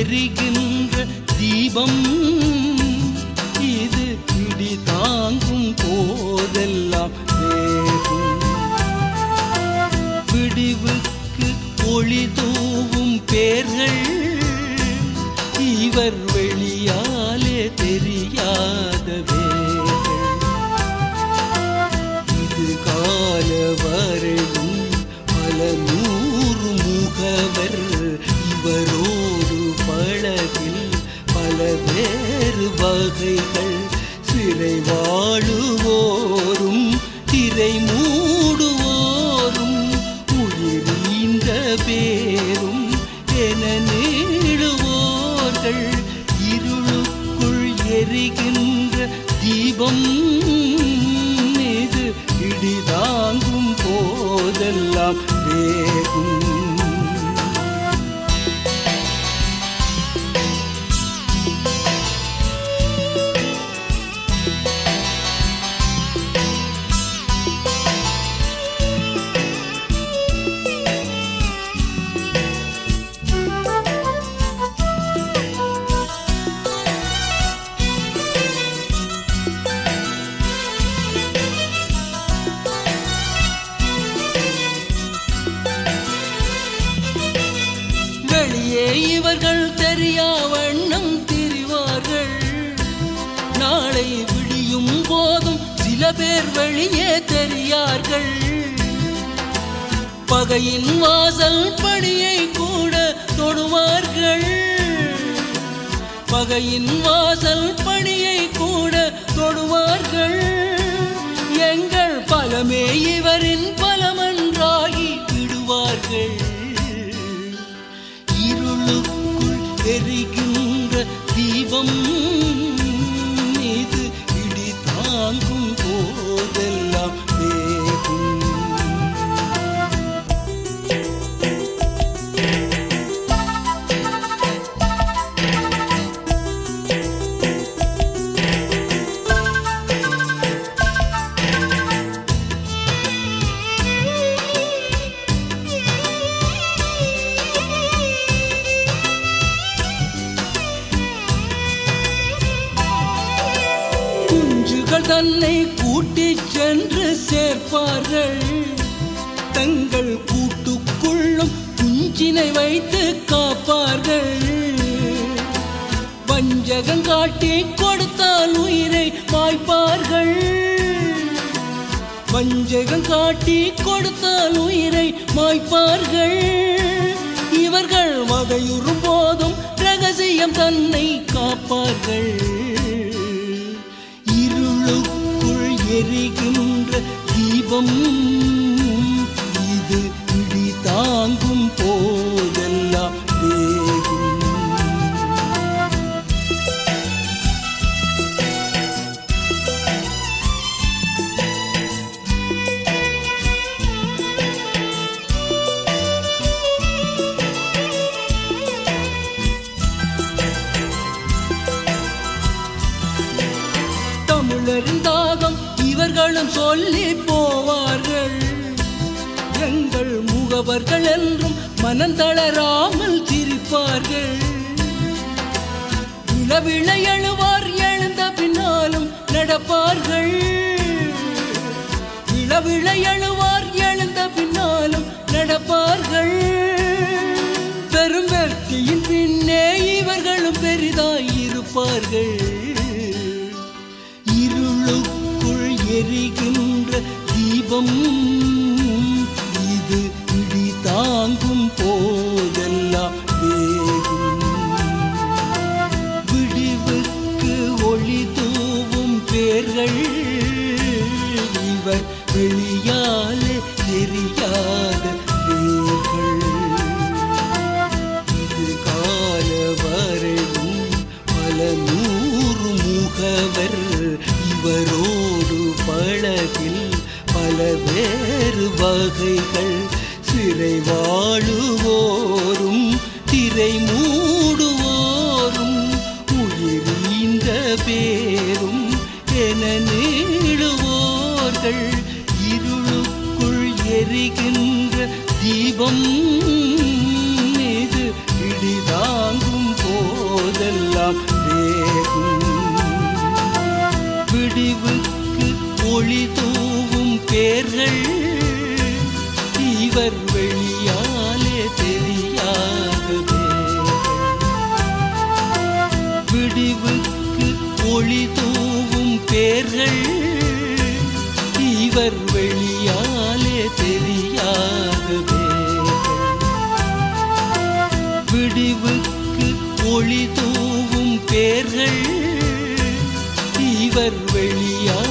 எரிகின்ற தீபம் இது இடி தாங்கும் போதெல்லாம் வேகும் விடிவுக்கு ஒளி தூவும் பேர்கள் இவர் வெளியாலே தெரியாத வேர்கள் இது கால வரையும் பல நூறு முகவர் இவரோடு பழகில் பல வேறு வகைகள் சிறை வாழுவோரும் திரை மூடுவோரும் உயிரீந்த பேரும் என நீடுவோர்கள் இருளுக்குள் எரிகின்ற தீபம் மீது இடி தாங்கும் போதெல்லாம் வேகும் வெளியே இவர்கள் தெரியா வண்ணம் திரிவார்கள் நாளை விடியும் போதும் சில பேர் வெளியே தெரியார்கள் பகையின் வாசல் படியை கூட தொடுவார்கள் பகையின் வாசல் படியை கூட தொடுவார்கள் எங்கள் பலமே இவரின் பலமன்றாகி விடுவார்கள் இருளுக்குள் எரிகின்ற தீபம் மீது இடி தாங்கும் போதெல்லாம் வேகும் குஞ்சுகள் தன்னை கூட்டிச் சென்று சேர்ப்பார்கள் தங்கள் கூட்டுக்குள்ளும் குஞ்சினை வைத்து காப்பார்கள் வஞ்சகம் காட்டி கொடுத்தால் உயிரை மாய்ப்பார்கள் வஞ்சகம் காட்டி கொடுத்தால் உயிரை மாய்ப்பார்கள் இவர்கள் வகையுறும் போதும் ரகசியம் தன்னை காப்பார்கள் இருளுக்குள் எரிகின்ற தீபம் இது இடி தாங்கும் போதெல்லாம் வேகும் தமிழரின் தாகம் இவர்களும் சொல்லி போவார்கள் எங்கள் முகவர்கள் என்றும் மனம் தளராமல் சிரிப்பார்கள் விழவிழ எழுவார் எழுந்த பின்னாலும் நடப்பார்கள் விழவிழ எழுவார் எழுந்த பின்னாலும் நடப்பார்கள் பெரும் வெற்றியின் பின்னே இவர்களும் பெரிதாய் இருப்பார்கள் இருளுக்குள் எரிகின்ற தீபம் இது இடி தாங்கும் போதெல்லாம் வேகும் விடிவுக்கு ஒளி தூவும் பேர்கள் இவர் வெளியாலே தெரியாத வேர்கள் இது கால வரையும் பல நூறு முகவர் இவரோடு பழகில் பல வேறு வகைகள் சிறை வாழுவோரும் திரை மூடுவோரும் உயிரீந்த பேரும் என நீடுவோர்கள் இருளுக்குள் எரிகின்ற தீபம் மீது இடி தாங்கும் போ பேர்கள் இவர் வெளியாலே தெரியாத விடிவுக்கு ஒளி தூவும் பேர்கள் இவர் வெளியாலே தெரியாத விடிவுக்கு ஒளி தூவும் பேர்கள் இவர் வெளியா